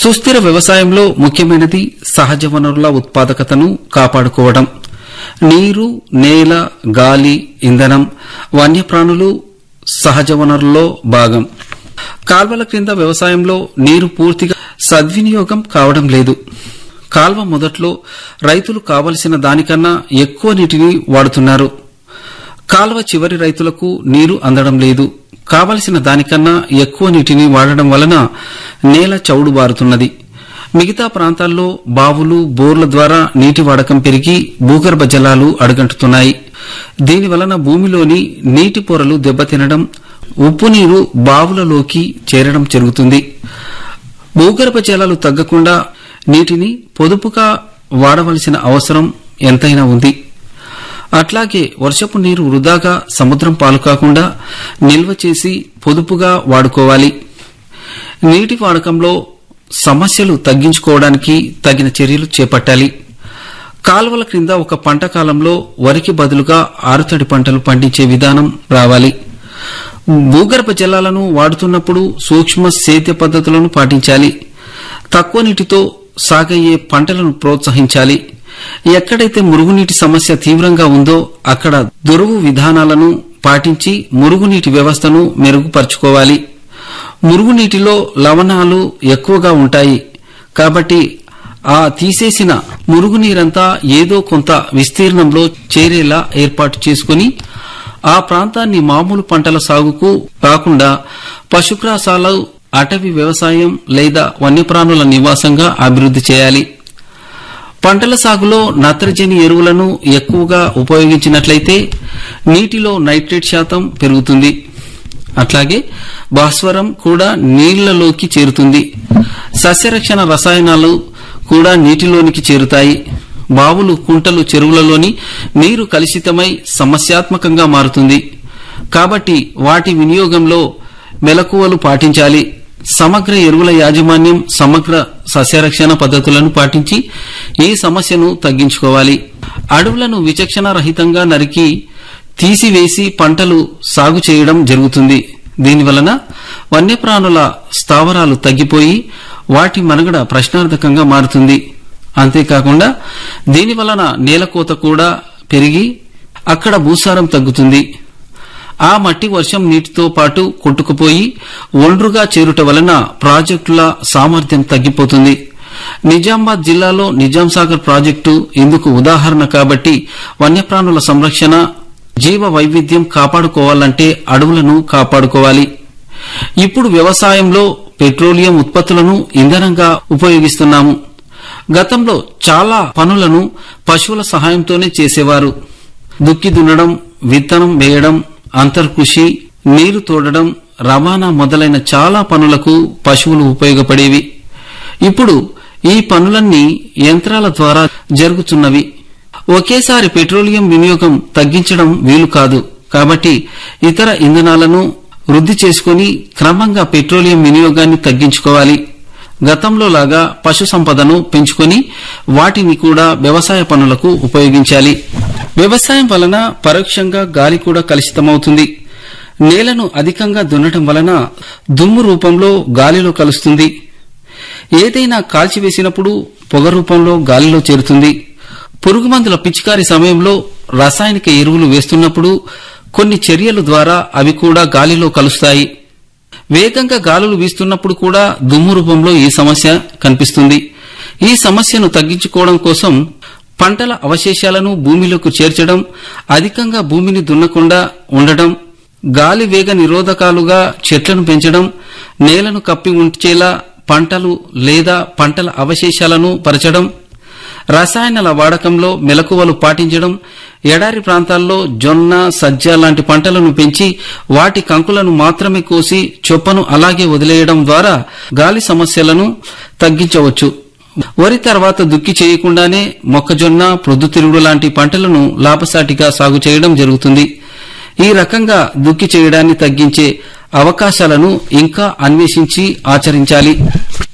సుస్థిర వ్యవసాయంలో ముఖ్యమైనది సహజ వనరుల ఉత్పాదకతను కాపాడుకోవడం నీరు నేల గాలి ఇంధనం వన్యప్రాణులు సహజ వనరుల్లో భాగం కాల్వల క్రింద వ్యవసాయంలో నీరు పూర్తిగా సద్వినియోగం కావడం లేదు కాల్వ మొదట్లో రైతులు కావలసిన దానికన్నా ఎక్కువ నీటిని వాడుతున్నారు కాల్వ చివరి రైతులకు నీరు అందడం లేదు కావలసిన దానికన్నా ఎక్కువ నీటిని వాడడం వలన నేల చౌడుబారుతున్నది మిగతా ప్రాంతాల్లో బావులు బోర్ల ద్వారా నీటి వాడకం పెరిగి భూగర్భ జలాలు అడుగంటుతున్నాయి దీని వలన భూమిలోని నీటి పొరలు దెబ్బతినడం ఉప్పు నీరు బావులలోకి చేరడం జరుగుతుంది భూగర్భ జలాలు తగ్గకుండా నీటిని పొదుపుగా వాడవలసిన అవసరం ఎంతైనా ఉంది అట్లాగే వర్షపు నీరు వృధాగా సముద్రం పాలు కాకుండా నిల్వ చేసి పొదుపుగా వాడుకోవాలి నీటి వాడకంలో సమస్యలు తగ్గించుకోవడానికి తగిన చర్యలు చేపట్టాలి కాలువల క్రింద ఒక పంట కాలంలో వరికి బదులుగా ఆరుతడి పంటలు పండించే విధానం రావాలి భూగర్భ జలాలను వాడుతున్నప్పుడు సూక్ష్మ సేద్య పద్ధతులను పాటించాలి తక్కువ నీటితో సాగయ్యే పంటలను ప్రోత్సహించాలి ఎక్కడైతే మురుగునీటి సమస్య తీవ్రంగా ఉందో అక్కడ దురువు విధానాలను పాటించి మురుగునీటి వ్యవస్థను మెరుగుపరుచుకోవాలి మురుగునీటిలో లవణాలు ఎక్కువగా ఉంటాయి కాబట్టి ఆ తీసేసిన మురుగునీరంతా ఏదో కొంత విస్తీర్ణంలో చేరేలా ఏర్పాటు చేసుకుని ఆ ప్రాంతాన్ని మామూలు పంటల సాగుకు కాకుండా పశుగ్రాసాలు అటవీ వ్యవసాయం లేదా వన్యప్రాణుల నివాసంగా అభివృద్ది చేయాలి పంటల సాగులో నత్రజని ఎరువులను ఎక్కువగా ఉపయోగించినట్లయితే నీటిలో నైట్రేట్ శాతం పెరుగుతుంది అట్లాగే భాస్వరం కూడా నీళ్లలోకి చేరుతుంది సస్యరక్షణ రసాయనాలు కూడా నీటిలోనికి చేరుతాయి బావులు కుంటలు చెరువులలోని నీరు కలుషితమై సమస్యాత్మకంగా మారుతుంది కాబట్టి వాటి వినియోగంలో మెలకువలు పాటించాలి సమగ్ర ఎరువుల యాజమాన్యం సమగ్ర సస్యరక్షణ పద్ధతులను పాటించి ఈ సమస్యను తగ్గించుకోవాలి అడవులను విచక్షణ రహితంగా నరికి తీసివేసి పంటలు సాగు చేయడం జరుగుతుంది దీనివలన వన్యప్రాణుల స్థావరాలు తగ్గిపోయి వాటి మనుగడ ప్రశ్నార్థకంగా మారుతుంది అంతేకాకుండా దీనివలన నేలకోత కూడా పెరిగి అక్కడ భూసారం తగ్గుతుంది ఆ మట్టి వర్షం నీటితో పాటు కొట్టుకుపోయి ఒండ్రుగా చేరుట వలన ప్రాజెక్టుల సామర్థ్యం తగ్గిపోతుంది నిజామాబాద్ జిల్లాలో నిజాం సాగర్ ప్రాజెక్టు ఇందుకు ఉదాహరణ కాబట్టి వన్యప్రాణుల సంరక్షణ జీవ వైవిధ్యం కాపాడుకోవాలంటే అడవులను కాపాడుకోవాలి ఇప్పుడు వ్యవసాయంలో పెట్రోలియం ఉత్పత్తులను ఇంధనంగా ఉపయోగిస్తున్నాము గతంలో చాలా పనులను పశువుల సహాయంతోనే చేసేవారు దుక్కి దున్నడం విత్తనం వేయడం అంతర్కృషి నీరు తోడడం రవాణా మొదలైన చాలా పనులకు పశువులు ఉపయోగపడేవి ఇప్పుడు ఈ పనులన్నీ యంత్రాల ద్వారా జరుగుతున్నవి ఒకేసారి పెట్రోలియం వినియోగం తగ్గించడం వీలు కాదు కాబట్టి ఇతర ఇంధనాలను వృద్ధి చేసుకుని క్రమంగా పెట్రోలియం వినియోగాన్ని తగ్గించుకోవాలి గతంలో లాగా పశు సంపదను పెంచుకొని వాటిని కూడా వ్యవసాయ పనులకు ఉపయోగించాలి వ్యవసాయం వలన పరోక్షంగా గాలి కూడా కలుషితమవుతుంది నేలను అధికంగా దున్నటం వలన దుమ్ము రూపంలో గాలిలో కలుస్తుంది ఏదైనా కాల్చివేసినప్పుడు పొగ రూపంలో గాలిలో చేరుతుంది పురుగుమందుల పిచికారి సమయంలో రసాయనిక ఎరువులు వేస్తున్నప్పుడు కొన్ని చర్యల ద్వారా అవి కూడా గాలిలో కలుస్తాయి వేగంగా గాలులు వీస్తున్నప్పుడు కూడా దుమ్ము రూపంలో ఈ సమస్య కనిపిస్తుంది ఈ సమస్యను తగ్గించుకోవడం కోసం పంటల అవశేషాలను భూమిలోకి చేర్చడం అధికంగా భూమిని దున్నకుండా ఉండడం గాలి వేగ నిరోధకాలుగా చెట్లను పెంచడం నేలను కప్పి ఉంచేలా పంటలు లేదా పంటల అవశేషాలను పరచడం రసాయనాల వాడకంలో మెలకువలు పాటించడం ఎడారి ప్రాంతాల్లో జొన్న సజ్జ లాంటి పంటలను పెంచి వాటి కంకులను మాత్రమే కోసి చొప్పను అలాగే వదిలేయడం ద్వారా గాలి సమస్యలను తగ్గించవచ్చు వరి తర్వాత దుక్కి చేయకుండానే మొక్కజొన్న ప్రొద్దుతిరుగుడు లాంటి పంటలను లాభసాటిగా సాగు చేయడం జరుగుతుంది ఈ రకంగా దుక్కి చేయడాన్ని తగ్గించే అవకాశాలను ఇంకా అన్వేషించి ఆచరించాలి